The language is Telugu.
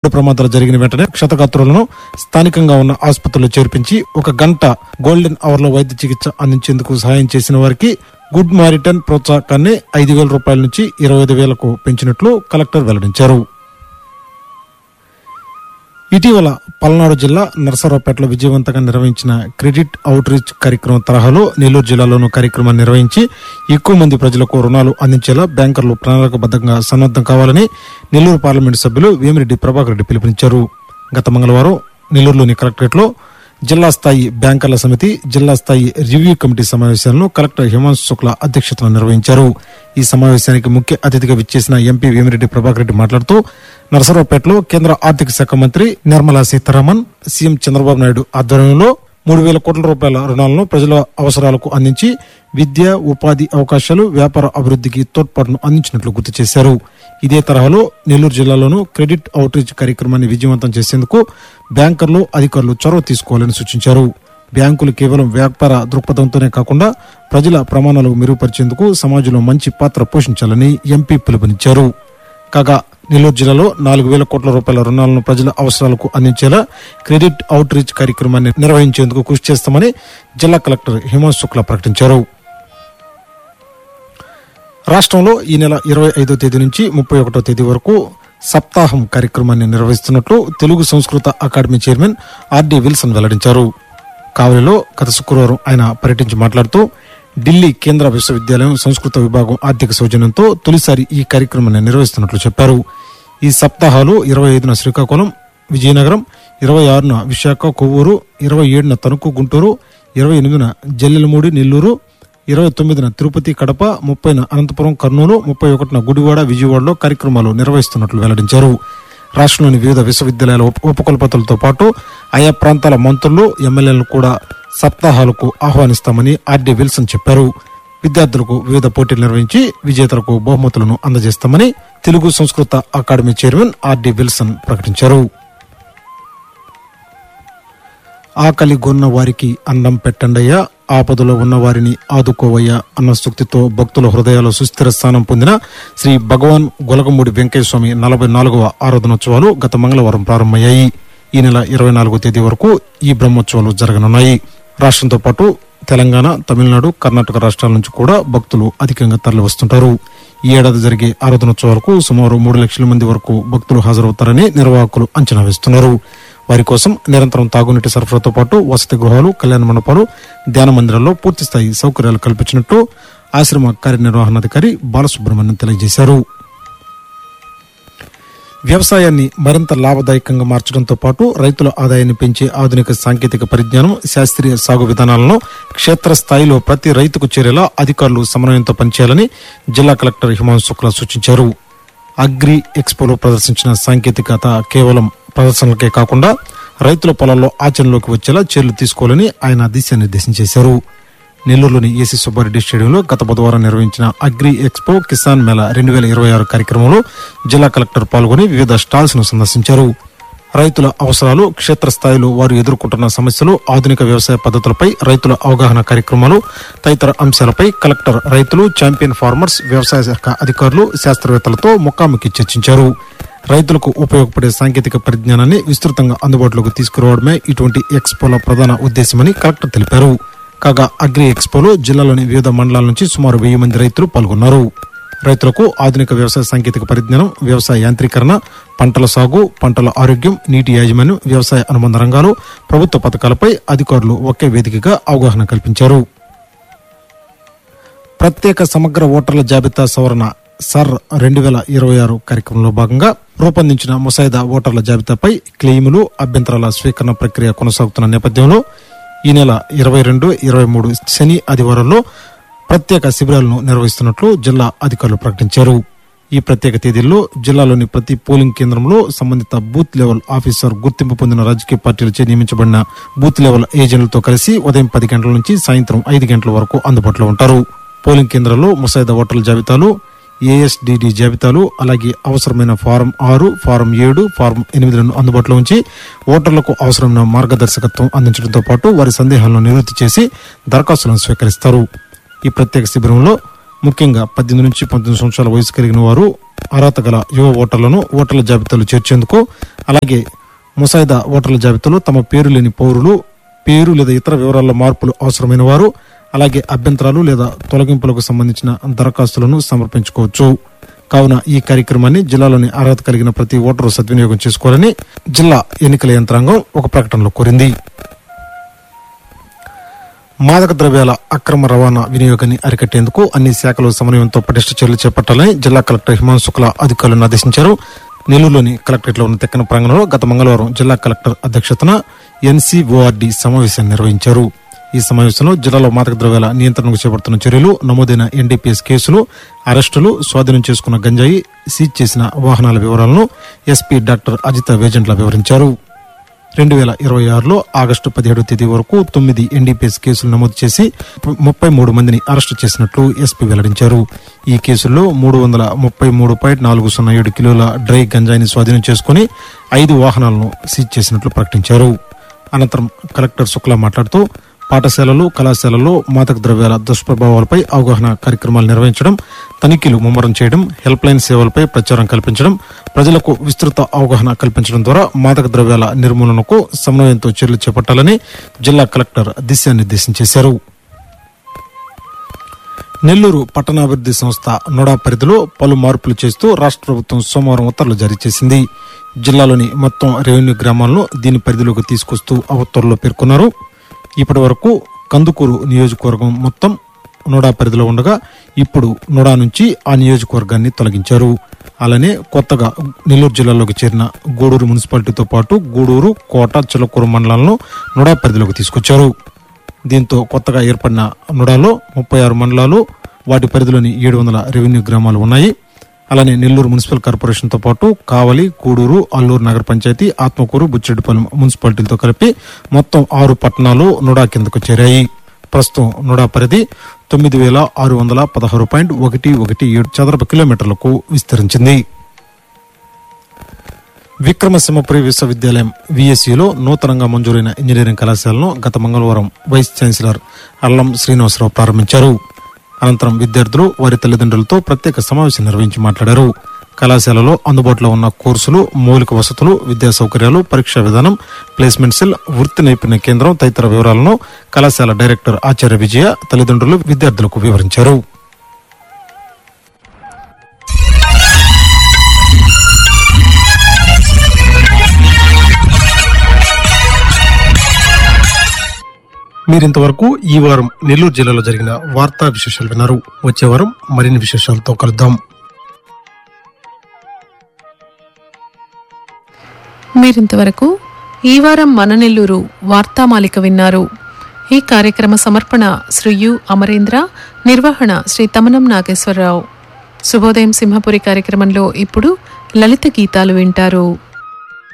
రోడ్డు ప్రమాదాలు జరిగిన వెంటనే క్షతగాత్రులను స్థానికంగా ఉన్న ఆసుపత్రిలో చేర్పించి ఒక గంట గోల్డెన్ అవర్ లో వైద్య చికిత్స అందించేందుకు సహాయం చేసిన వారికి గుడ్ మారిటన్ ప్రోత్సాహకాన్ని ఐదు వేల రూపాయల నుంచి ఇరవై ఐదు వేలకు పెంచినట్లు కలెక్టర్ వెల్లడించారు ఇటీవల పల్నాడు జిల్లా నరసరావుపేటలో విజయవంతంగా నిర్వహించిన క్రెడిట్ అవుట్ రీచ్ కార్యక్రమం తరహాలో నెల్లూరు జిల్లాలోనూ కార్యక్రమాన్ని నిర్వహించి ఎక్కువ మంది ప్రజలకు రుణాలు అందించేలా బ్యాంకర్లు ప్రణాళికబద్ధంగా సన్నద్దం కావాలని నెల్లూరు పార్లమెంటు సభ్యులు వేమిరెడ్డి ప్రభాకర్ రెడ్డి పిలుపునిచ్చారు గత మంగళవారం నెల్లూరులోని కలెక్టరేట్లో జిల్లా స్థాయి బ్యాంకర్ల సమితి జిల్లా స్థాయి రివ్యూ కమిటీ సమావేశాలను కలెక్టర్ హిమాంశు శుక్ల అధ్యక్షతన నిర్వహించారు ఈ సమావేశానికి ముఖ్య అతిథిగా విచ్చేసిన ఎంపీ వేమిరెడ్డి ప్రభాకర్ రెడ్డి మాట్లాడుతూ నరసరావుపేటలో కేంద్ర ఆర్థిక శాఖ మంత్రి నిర్మలా సీతారామన్ సీఎం చంద్రబాబు నాయుడు ఆధ్వర్యంలో మూడు వేల కోట్ల రూపాయల రుణాలను ప్రజల అవసరాలకు అందించి విద్య ఉపాధి అవకాశాలు వ్యాపార అభివృద్ధికి తోడ్పాటును అందించినట్లు గుర్తు చేశారు ఇదే తరహాలో నెల్లూరు జిల్లాలోనూ క్రెడిట్ అవుట్ రీచ్ కార్యక్రమాన్ని విజయవంతం చేసేందుకు బ్యాంకర్లు అధికారులు చొరవ తీసుకోవాలని సూచించారు బ్యాంకులు కేవలం వ్యాపార దృక్పథంతోనే కాకుండా ప్రజల ప్రమాణాలు మెరుగుపరిచేందుకు సమాజంలో మంచి పాత్ర పోషించాలని ఎంపీ పిలుపునిచ్చారు కాగా నెల్లూరు జిల్లాలో నాలుగు వేల కోట్ల రూపాయల రుణాలను ప్రజల అవసరాలకు అందించేలా క్రెడిట్ అవుట్ రీచ్ కార్యక్రమాన్ని నిర్వహించేందుకు కృషి చేస్తామని జిల్లా కలెక్టర్ హిమాంశు శుక్లా ప్రకటించారు రాష్ట్రంలో ఈ నెల ఇరవై ఐదో తేదీ నుంచి ముప్పై ఒకటో తేదీ వరకు సప్తాహం కార్యక్రమాన్ని నిర్వహిస్తున్నట్లు తెలుగు సంస్కృత అకాడమీ చైర్మన్ ఆర్డి విల్సన్ వెల్లడించారు కావలిలో గత శుక్రవారం ఆయన పర్యటించి మాట్లాడుతూ ఢిల్లీ కేంద్ర విశ్వవిద్యాలయం సంస్కృత విభాగం ఆర్థిక సౌజన్యంతో తొలిసారి ఈ కార్యక్రమాన్ని నిర్వహిస్తున్నట్లు చెప్పారు ఈ సప్తాహాలు ఇరవై ఐదున శ్రీకాకుళం విజయనగరం ఇరవై ఆరున విశాఖ కొవ్వూరు ఇరవై ఏడున తణుకు గుంటూరు ఇరవై ఎనిమిదిన జల్లెలమూడి నెల్లూరు ఇరవై తొమ్మిదిన తిరుపతి కడప ముప్పైన అనంతపురం కర్నూలు ముప్పై ఒకటిన గుడివాడ విజయవాడలో కార్యక్రమాలు నిర్వహిస్తున్నట్లు వెల్లడించారు రాష్ట్రంలోని వివిధ విశ్వవిద్యాలయాల ఉప- ఉపకులపతులతో పాటు ఆయా ప్రాంతాల మంత్రులు ఎమ్మెల్యేలను కూడా సప్తాహాలకు ఆహ్వానిస్తామని ఆర్డీ విల్సన్ చెప్పారు విద్యార్థులకు వివిధ పోటీలు నిర్వహించి విజేతలకు బహుమతులను అందజేస్తామని తెలుగు సంస్కృత అకాడమీ చైర్మన్ ఆర్డీ విల్సన్ ప్రకటించారు ఆకలి గొన్న వారికి అన్నం పెట్టండయ్యా ఆపదలో ఉన్న వారిని ఆదుకోవయ్యా అన్న సూక్తితో భక్తుల హృదయాల్లో సుస్థిర స్థానం పొందిన శ్రీ భగవాన్ గొలగమూడి వెంకయ్య స్వామి నలభై నాలుగవ ఆరాధనోత్సవాలు గత మంగళవారం ప్రారంభమయ్యాయి ఈ నెల ఇరవై నాలుగో తేదీ వరకు ఈ బ్రహ్మోత్సవాలు జరగనున్నాయి రాష్ట్రంతో పాటు తెలంగాణ తమిళనాడు కర్ణాటక రాష్ట్రాల నుంచి కూడా భక్తులు అధికంగా తరలి వస్తుంటారు ఈ ఏడాది జరిగే ఆరాధనోత్సవాలకు సుమారు మూడు లక్షల మంది వరకు భక్తులు హాజరవుతారని నిర్వాహకులు అంచనా వేస్తున్నారు వారి కోసం నిరంతరం తాగునీటి సరఫరాతో పాటు వసతి గృహాలు కళ్యాణ మండపాలు ధ్యాన మందిరాల్లో పూర్తి స్థాయి సౌకర్యాలు కల్పించినట్టు ఆశ్రమ కార్యనిర్వహణాధికారి బాలసుబ్రహ్మణ్యం తెలియజేశారు వ్యవసాయాన్ని మరింత లాభదాయకంగా మార్చడంతో పాటు రైతుల ఆదాయాన్ని పెంచే ఆధునిక సాంకేతిక పరిజ్ఞానం శాస్త్రీయ సాగు విధానాలను క్షేత్రస్థాయిలో ప్రతి రైతుకు చేరేలా అధికారులు సమన్వయంతో పనిచేయాలని జిల్లా కలెక్టర్ హిమాంశు శుక్లా సూచించారు అగ్రి ఎక్స్పోలో ప్రదర్శించిన సాంకేతికత కేవలం ప్రదర్శనలకే కాకుండా రైతుల పొలాల్లో ఆచరణలోకి వచ్చేలా చర్యలు తీసుకోవాలని ఆయన దిశానిర్దేశం చేశారు నెల్లూరులోని ఏసీ సుబ్బారెడ్డి స్టేడియంలో గత బుధవారం నిర్వహించిన అగ్రి ఎక్స్పో కిసాన్ మేళా రెండు వేల ఇరవై ఆరు కార్యక్రమంలో జిల్లా కలెక్టర్ పాల్గొని వివిధ స్టాల్స్ ను సందర్శించారు రైతుల అవసరాలు క్షేత్రస్థాయిలో వారు ఎదుర్కొంటున్న సమస్యలు ఆధునిక వ్యవసాయ పద్ధతులపై రైతుల అవగాహన కార్యక్రమాలు తదితర అంశాలపై కలెక్టర్ రైతులు ఛాంపియన్ ఫార్మర్స్ వ్యవసాయ శాఖ అధికారులు శాస్త్రవేత్తలతో ముఖాముఖి చర్చించారు రైతులకు ఉపయోగపడే సాంకేతిక పరిజ్ఞానాన్ని విస్తృతంగా అందుబాటులోకి తీసుకురావడమే ఇటువంటి ఎక్స్పోల ప్రధాన ఉద్దేశమని కలెక్టర్ తెలిపారు కాగా అగ్రి ఎక్స్పోలో జిల్లాలోని వివిధ మండలాల నుంచి సుమారు వెయ్యి మంది రైతులు పాల్గొన్నారు రైతులకు ఆధునిక వ్యవసాయ సాంకేతిక పరిజ్ఞానం వ్యవసాయ యాంత్రీకరణ పంటల సాగు పంటల ఆరోగ్యం నీటి యాజమాన్యం వ్యవసాయ అనుబంధ రంగాలు ప్రభుత్వ పథకాలపై అధికారులు ఒకే వేదికగా అవగాహన కల్పించారు ప్రత్యేక సమగ్ర ఓటర్ల జాబితా సవరణ సర్ రెండు వేల ఇరవై ఆరు కార్యక్రమంలో భాగంగా రూపొందించిన ముసాయిదా ఓటర్ల జాబితాపై క్లెయిములు అభ్యంతరాల స్వీకరణ ప్రక్రియ కొనసాగుతున్న నేపథ్యంలో ఈ నెల ఇరవై రెండు ఇరవై మూడు శని ఆదివారాల్లో ప్రత్యేక శిబిరాలను నిర్వహిస్తున్నట్లు జిల్లా అధికారులు ప్రకటించారు ఈ ప్రత్యేక తేదీల్లో జిల్లాలోని ప్రతి పోలింగ్ కేంద్రంలో సంబంధిత బూత్ లెవెల్ ఆఫీసర్ గుర్తింపు పొందిన రాజకీయ పార్టీలచే నియమించబడిన బూత్ లెవెల్ ఏజెంట్లతో కలిసి ఉదయం పది గంటల నుంచి సాయంత్రం ఐదు గంటల వరకు అందుబాటులో ఉంటారు పోలింగ్ కేంద్రాల్లో ముసాయిదా ఓటర్ల జాబితాలు ఏఎస్డిడి జాబితాలు అలాగే అవసరమైన ఫారం ఆరు ఫారం ఏడు ఫారం ఎనిమిదిలను అందుబాటులో ఉంచి ఓటర్లకు అవసరమైన మార్గదర్శకత్వం అందించడంతో పాటు వారి సందేహాలను నివృత్తి చేసి దరఖాస్తులను స్వీకరిస్తారు ఈ ప్రత్యేక శిబిరంలో ముఖ్యంగా పద్దెనిమిది నుంచి పంతొమ్మిది సంవత్సరాల వయసు కలిగిన వారు అర్హత గల యువ ఓటర్లను ఓటర్ల జాబితాలో చేర్చేందుకు అలాగే ముసాయిదా ఓటర్ల జాబితాలో తమ పేరు లేని పౌరులు పేరు లేదా ఇతర వివరాల మార్పులు అవసరమైన వారు అలాగే అభ్యంతరాలు లేదా తొలగింపులకు సంబంధించిన దరఖాస్తులను సమర్పించుకోవచ్చు కావున ఈ కార్యక్రమాన్ని జిల్లాలోని అర్హత కలిగిన ప్రతి ఓటరు సద్వినియోగం చేసుకోవాలని జిల్లా ఎన్నికల యంత్రాంగం ఒక ప్రకటనలో కోరింది మాదక ద్రవ్యాల అక్రమ రవాణా వినియోగాన్ని అరికట్టేందుకు అన్ని శాఖలు సమన్వయంతో పటిష్ట చర్యలు చేపట్టాలని జిల్లా కలెక్టర్ హిమాంశు శుక్లా అధికారులను ఆదేశించారు నెల్లూరులోని కలెక్టరేట్ లో ఉన్న తెక్కన ప్రాంగణంలో గత మంగళవారం జిల్లా కలెక్టర్ అధ్యక్షతన ఎన్సీఓఆర్డి సమావేశాన్ని నిర్వహించారు ఈ సమావేశంలో జిల్లాలో మాదక ద్రవ్యాల నియంత్రణకు చేపడుతున్న చర్యలు నమోదైన ఎన్డీపీఎస్ కేసులు అరెస్టులు స్వాధీనం చేసుకున్న గంజాయి సీజ్ చేసిన వాహనాల వివరాలను ఎస్పీ డాక్టర్ అజిత వేజెంట్ల వివరించారు రెండు వేల ఇరవై ఆరులో ఆగస్టు పదిహేడు తేదీ వరకు తొమ్మిది ఎన్డీపీఎస్ కేసులు నమోదు చేసి ముప్పై మూడు మందిని అరెస్టు చేసినట్లు ఎస్పీ వెల్లడించారు ఈ కేసుల్లో మూడు వందల ముప్పై మూడు పాయింట్ నాలుగు సున్నా ఏడు కిలోల డ్రై గంజాయిని స్వాధీనం చేసుకుని ఐదు వాహనాలను సీజ్ చేసినట్లు ప్రకటించారు అనంతరం కలెక్టర్ శుక్లా మాట్లాడుతూ పాఠశాలలు కళాశాలల్లో మాదక ద్రవ్యాల దుష్ప్రభావాలపై అవగాహన కార్యక్రమాలు నిర్వహించడం తనిఖీలు ముమ్మరం చేయడం హెల్ప్ లైన్ సేవలపై ప్రచారం కల్పించడం ప్రజలకు విస్తృత అవగాహన కల్పించడం ద్వారా మాదక ద్రవ్యాల నిర్మూలనకు సమన్వయంతో చర్యలు చేపట్టాలని జిల్లా కలెక్టర్ దిశానిర్దేశం చేశారు నెల్లూరు పట్టణాభివృద్ధి సంస్థ నోడా పరిధిలో పలు మార్పులు చేస్తూ రాష్ట్ర ప్రభుత్వం సోమవారం ఉత్తర్వులు జారీ చేసింది జిల్లాలోని మొత్తం రెవెన్యూ గ్రామాలను దీని పరిధిలోకి తీసుకొస్తూ ఆ ఉత్తర్వుల్లో పేర్కొన్నారు ఇప్పటి వరకు కందుకూరు నియోజకవర్గం మొత్తం నోడా పరిధిలో ఉండగా ఇప్పుడు నోడా నుంచి ఆ నియోజకవర్గాన్ని తొలగించారు అలానే కొత్తగా నెల్లూరు జిల్లాలోకి చేరిన గూడూరు మున్సిపాలిటీతో పాటు గూడూరు కోట చిలకూరు మండలాలను నోడా పరిధిలోకి తీసుకొచ్చారు దీంతో కొత్తగా ఏర్పడిన నుడాలో ముప్పై ఆరు మండలాలు వాటి పరిధిలోని ఏడు వందల రెవెన్యూ గ్రామాలు ఉన్నాయి అలానే నెల్లూరు మున్సిపల్ కార్పొరేషన్తో పాటు కావలి గూడూరు అల్లూరు నగర పంచాయతీ ఆత్మకూరు బుచ్చిరెడ్డిపాలెం మున్సిపాలిటీలతో కలిపి మొత్తం ఆరు పట్టణాలు నుడా కిందకు చేరాయి ప్రస్తుతం నుడా పరిధి తొమ్మిది వేల ఆరు వందల పదహారు పాయింట్ ఒకటి ఒకటి ఏడు చదరపు కిలోమీటర్లకు విస్తరించింది విక్రమసింహపురి విశ్వవిద్యాలయం విఎస్యులో నూతనంగా మంజూరైన ఇంజనీరింగ్ కళాశాలను గత మంగళవారం వైస్ ఛాన్సలర్ అల్లం శ్రీనివాసరావు ప్రారంభించారు అనంతరం విద్యార్థులు వారి తల్లిదండ్రులతో ప్రత్యేక సమావేశం నిర్వహించి మాట్లాడారు కళాశాలలో అందుబాటులో ఉన్న కోర్సులు మౌలిక వసతులు విద్యా సౌకర్యాలు పరీక్షా విధానం ప్లేస్మెంట్ సెల్ వృత్తి నైపుణ్య కేంద్రం తదితర వివరాలను కళాశాల డైరెక్టర్ ఆచార్య విజయ తల్లిదండ్రులు విద్యార్థులకు వివరించారు మీరింతవరకు ఈ వారం నెల్లూరు జిల్లాలో జరిగిన వార్తా విశేషాలు విన్నారు వచ్చే వారం మరిన్ని విశేషాలతో కలుద్దాం మీరింతవరకు ఈ వారం మన నెల్లూరు వార్తామాలిక విన్నారు ఈ కార్యక్రమ సమర్పణ శ్రీ యు అమరేంద్ర నిర్వహణ శ్రీ తమనం నాగేశ్వరరావు శుభోదయం సింహపురి కార్యక్రమంలో ఇప్పుడు లలిత గీతాలు వింటారు